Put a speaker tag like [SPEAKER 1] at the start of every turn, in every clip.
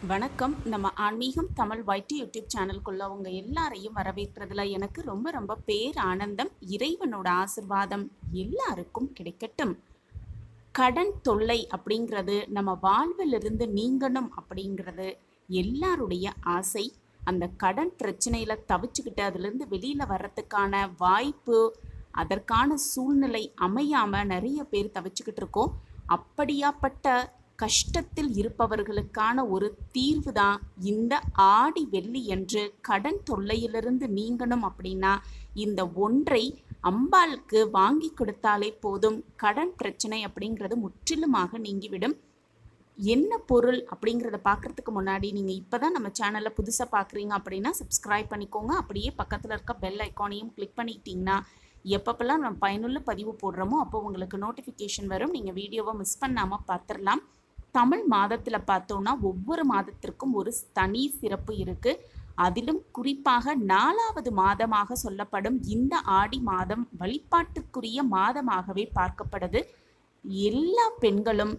[SPEAKER 1] வணக்கம் நம்ம ஆன்மீகம் தமிழ் வைட்டி யூடியூப் சேனலுக்குள்ள உங்க எல்லாரையும் வரவேற்கிறதுல எனக்கு ரொம்ப ரொம்ப பேர் ஆனந்தம் இறைவனோட ஆசிர்வாதம் எல்லாருக்கும் கிடைக்கட்டும் கடன் தொல்லை அப்படிங்கிறது நம்ம வாழ்விலிருந்து நீங்கணும் அப்படிங்கிறது எல்லாருடைய ஆசை அந்த கடன் பிரச்சனையில தவிச்சுக்கிட்டு அதிலிருந்து வெளியில வர்றதுக்கான வாய்ப்பு அதற்கான சூழ்நிலை அமையாம நிறைய பேர் தவிச்சுக்கிட்டு இருக்கோம் அப்படியாப்பட்ட கஷ்டத்தில் இருப்பவர்களுக்கான ஒரு தீர்வு தான் இந்த ஆடி வெள்ளி என்று கடன் தொல்லையிலிருந்து நீங்கணும் அப்படின்னா இந்த ஒன்றை அம்பாளுக்கு வாங்கி கொடுத்தாலே போதும் கடன் பிரச்சனை அப்படிங்கிறது முற்றிலுமாக நீங்கிவிடும் என்ன பொருள் அப்படிங்கிறத பார்க்குறதுக்கு முன்னாடி நீங்கள் இப்போ தான் நம்ம சேனலை புதுசாக பார்க்குறீங்க அப்படின்னா சப்ஸ்கிரைப் பண்ணிக்கோங்க அப்படியே பக்கத்தில் இருக்க பெல் ஐக்கானையும் கிளிக் பண்ணிக்கிட்டிங்கன்னா எப்பப்பெல்லாம் நம்ம பயனுள்ள பதிவு போடுறோமோ அப்போ உங்களுக்கு நோட்டிஃபிகேஷன் வரும் நீங்கள் வீடியோவை மிஸ் பண்ணாமல் பார்த்துடலாம் தமிழ் மாதத்தில் பார்த்தோன்னா ஒவ்வொரு மாதத்திற்கும் ஒரு தனி சிறப்பு இருக்குது அதிலும் குறிப்பாக நாலாவது மாதமாக சொல்லப்படும் இந்த ஆடி மாதம் வழிபாட்டுக்குரிய மாதமாகவே பார்க்கப்படுது எல்லா பெண்களும்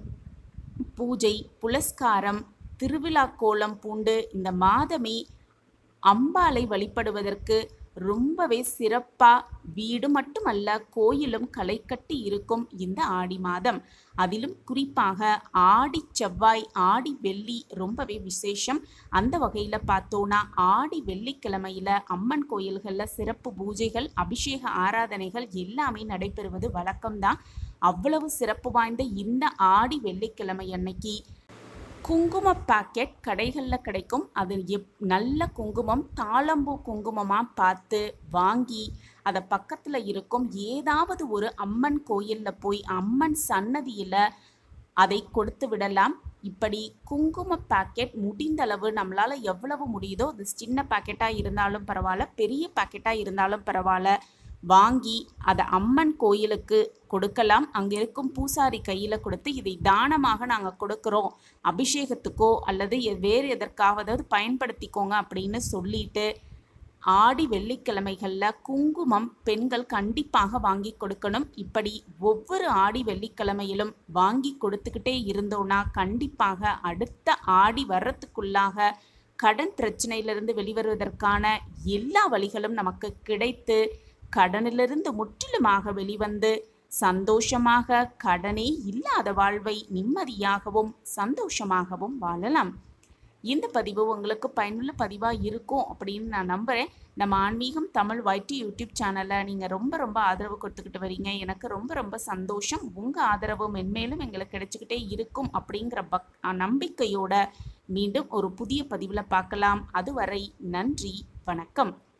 [SPEAKER 1] பூஜை புலஸ்காரம் திருவிழா கோலம் பூண்டு இந்த மாதமே அம்பாளை வழிபடுவதற்கு ரொம்பவே சிறப்பாக வீடு மட்டுமல்ல கோயிலும் களை கட்டி இருக்கும் இந்த ஆடி மாதம் அதிலும் குறிப்பாக ஆடி செவ்வாய் ஆடி வெள்ளி ரொம்பவே விசேஷம் அந்த வகையில் பார்த்தோன்னா ஆடி வெள்ளிக்கிழமையில் அம்மன் கோயில்களில் சிறப்பு பூஜைகள் அபிஷேக ஆராதனைகள் எல்லாமே நடைபெறுவது வழக்கம்தான் அவ்வளவு சிறப்பு வாய்ந்த இந்த ஆடி வெள்ளிக்கிழமை அன்னைக்கு குங்கும பாக்கெட் கடைகளில் கிடைக்கும் அது எப் நல்ல குங்குமம் தாளம்பூ குங்குமமாக பார்த்து வாங்கி அதை பக்கத்தில் இருக்கும் ஏதாவது ஒரு அம்மன் கோயிலில் போய் அம்மன் சன்னதியில் அதை கொடுத்து விடலாம் இப்படி குங்கும பாக்கெட் முடிந்தளவு நம்மளால் எவ்வளவு முடியுதோ அது சின்ன பாக்கெட்டாக இருந்தாலும் பரவாயில்ல பெரிய பாக்கெட்டாக இருந்தாலும் பரவாயில்ல வாங்கி அதை அம்மன் கோயிலுக்கு கொடுக்கலாம் அங்கே இருக்கும் பூசாரி கையில் கொடுத்து இதை தானமாக நாங்கள் கொடுக்குறோம் அபிஷேகத்துக்கோ அல்லது எ- வேறு எதற்காவது பயன்படுத்திக்கோங்க அப்படின்னு சொல்லிட்டு ஆடி வெள்ளிக்கிழமைகளில் குங்குமம் பெண்கள் கண்டிப்பாக வாங்கி கொடுக்கணும் இப்படி ஒவ்வொரு ஆடி வெள்ளிக்கிழமையிலும் வாங்கி கொடுத்துக்கிட்டே இருந்தோன்னா கண்டிப்பாக அடுத்த ஆடி வர்றதுக்குள்ளாக கடன் பிரச்சனையிலிருந்து வெளிவருவதற்கான எல்லா வழிகளும் நமக்கு கிடைத்து கடனிலிருந்து முற்றிலுமாக வெளிவந்து சந்தோஷமாக கடனே இல்லாத வாழ்வை நிம்மதியாகவும் சந்தோஷமாகவும் வாழலாம் இந்த பதிவு உங்களுக்கு பயனுள்ள பதிவாக இருக்கும் அப்படின்னு நான் நம்புகிறேன் நம்ம ஆன்மீகம் தமிழ் வைட்டி யூடியூப் சேனலை நீங்கள் ரொம்ப ரொம்ப ஆதரவு கொடுத்துக்கிட்டு வரீங்க எனக்கு ரொம்ப ரொம்ப சந்தோஷம் உங்கள் ஆதரவு மென்மேலும் எங்களுக்கு கிடைச்சிக்கிட்டே இருக்கும் அப்படிங்கிற பக் நம்பிக்கையோட மீண்டும் ஒரு புதிய பதிவில் பார்க்கலாம் அதுவரை நன்றி வணக்கம்